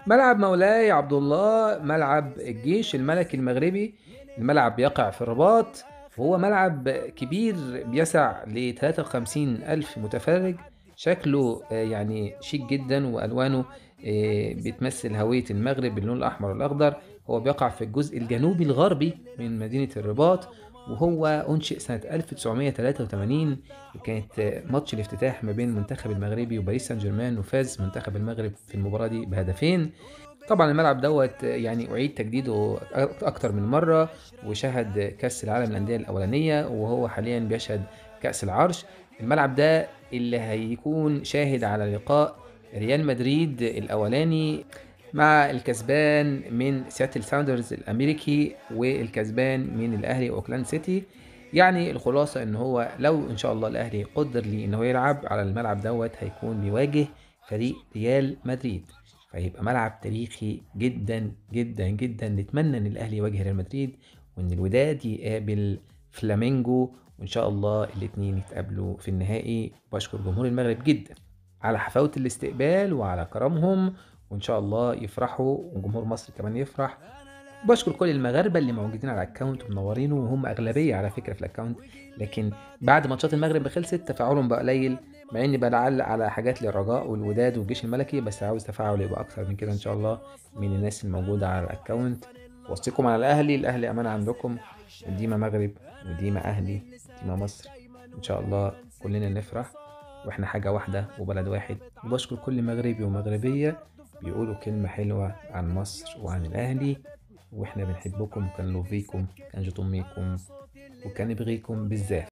ملعب مولاي عبد الله ملعب الجيش الملكي المغربي الملعب بيقع في الرباط وهو ملعب كبير بيسع ل 53 ألف متفرج شكله آه، يعني شيك جدا وألوانه آه، بتمثل هوية المغرب باللون الأحمر والأخضر هو بيقع في الجزء الجنوبي الغربي من مدينة الرباط وهو أنشئ سنة 1983 وكانت آه، ماتش الافتتاح ما بين المنتخب المغربي وباريس سان جيرمان وفاز منتخب المغرب في المباراة دي بهدفين طبعا الملعب دوت يعني أعيد تجديده أكتر من مرة وشهد كأس العالم للأندية الأولانية وهو حاليا بيشهد كأس العرش الملعب ده اللي هيكون شاهد على لقاء ريال مدريد الأولاني مع الكسبان من سياتل ساوندرز الأمريكي والكسبان من الأهلي أوكلاند سيتي يعني الخلاصة إن هو لو إن شاء الله الأهلي قدر لي إن هو يلعب على الملعب دوت هيكون بيواجه فريق ريال مدريد فهيبقى ملعب تاريخي جدا جدا جدا نتمنى ان الاهلي يواجه ريال مدريد وان الوداد يقابل فلامينجو وان شاء الله الاتنين يتقابلوا في النهائي بشكر جمهور المغرب جدا على حفاوة الاستقبال وعلى كرمهم وان شاء الله يفرحوا وجمهور مصر كمان يفرح بشكر كل المغاربه اللي موجودين على الاكونت ومنورينه وهم اغلبيه على فكره في الاكونت لكن بعد ماتشات المغرب خلصت تفاعلهم بقى قليل مع اني بعلق على حاجات للرجاء والوداد والجيش الملكي بس عاوز تفاعل يبقى اكتر من كده ان شاء الله من الناس الموجوده على الاكونت وصيكم على الاهلي الاهلي امانه عندكم وديما مغرب وديما اهلي ديما مصر ان شاء الله كلنا نفرح واحنا حاجه واحده وبلد واحد وبشكر كل مغربي ومغربيه بيقولوا كلمه حلوه عن مصر وعن الاهلي واحنا بنحبكم كان لوفيكم كان جطميكم وكان بغيكم بالذات